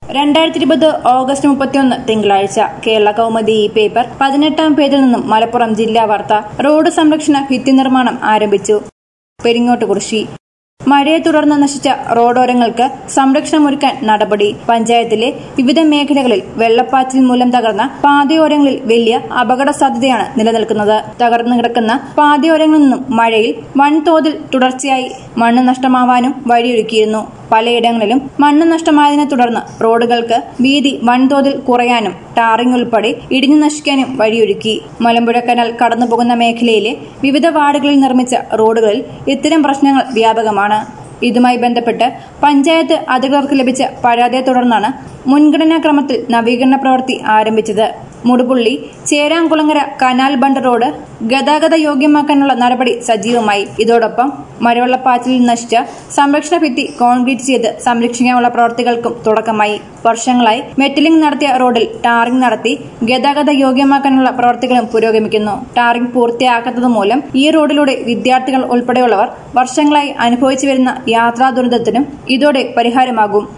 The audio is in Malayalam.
രണ്ടായിരത്തി ഇരുപത് ഓഗസ്റ്റ് മുപ്പത്തിയൊന്ന് തിങ്കളാഴ്ച കേരള കൗമുദി ഈ പേപ്പർ പതിനെട്ടാം പേജിൽ നിന്നും മലപ്പുറം ജില്ലാ വാർത്ത റോഡ് സംരക്ഷണ ഭിത്തി നിർമ്മാണം ആരംഭിച്ചു പെരിങ്ങോട്ടുകുറിശി മഴയെ തുടർന്ന് നശിച്ച റോഡോരങ്ങൾക്ക് സംരക്ഷണമൊരുക്കാൻ നടപടി പഞ്ചായത്തിലെ വിവിധ മേഖലകളിൽ വെള്ളപ്പാച്ചിൽ മൂലം തകർന്ന പാതയോരങ്ങളിൽ വലിയ അപകട സാധ്യതയാണ് നിലനിൽക്കുന്നത് തകർന്നു കിടക്കുന്ന പാതയോരങ്ങളിൽ നിന്നും മഴയിൽ വൻതോതിൽ തുടർച്ചയായി മണ്ണ് നഷ്ടമാവാനും വഴിയൊരുക്കിയിരുന്നു പലയിടങ്ങളിലും മണ്ണ് നഷ്ടമായതിനെ തുടർന്ന് റോഡുകൾക്ക് വീതി വൻതോതിൽ കുറയാനും ടാറിംഗ് ഉൾപ്പെടെ ഇടിഞ്ഞു നശിക്കാനും വഴിയൊരുക്കി മലമ്പുഴ കനാൽ കടന്നുപോകുന്ന മേഖലയിലെ വിവിധ വാർഡുകളിൽ നിർമ്മിച്ച റോഡുകളിൽ ഇത്തരം പ്രശ്നങ്ങൾ വ്യാപകമാണ് ഇതുമായി ബന്ധപ്പെട്ട് പഞ്ചായത്ത് അധികൃതർക്ക് ലഭിച്ച പരാതിയെ തുടർന്നാണ് മുൻഗണനാക്രമത്തിൽ നവീകരണ പ്രവൃത്തി ആരംഭിച്ചത് Mudupulli Cheramkulangara canal bund road ഗതാഗത യോഗ്യമാക്കാനുള്ള നടപടി സജീവമായി ഇതോടൊപ്പം മഴവെള്ളപ്പാച്ചിലിൽ നശിച്ച സംരക്ഷണ ഭിത്തി കോൺക്രീറ്റ് ചെയ്ത് സംരക്ഷിക്കാനുള്ള പ്രവൃത്തികൾക്കും തുടക്കമായി വർഷങ്ങളായി മെറ്റലിംഗ് നടത്തിയ റോഡിൽ ടാറിംഗ് നടത്തി ഗതാഗത യോഗ്യമാക്കാനുള്ള പ്രവൃത്തികളും പുരോഗമിക്കുന്നു ടാറിംഗ് പൂർത്തിയാക്കാത്തത് മൂലം ഈ റോഡിലൂടെ വിദ്യാർത്ഥികൾ ഉൾപ്പെടെയുള്ളവർ വർഷങ്ങളായി അനുഭവിച്ചു വരുന്ന യാത്രാ ദുരിതത്തിനും ഇതോടെ പരിഹാരമാകും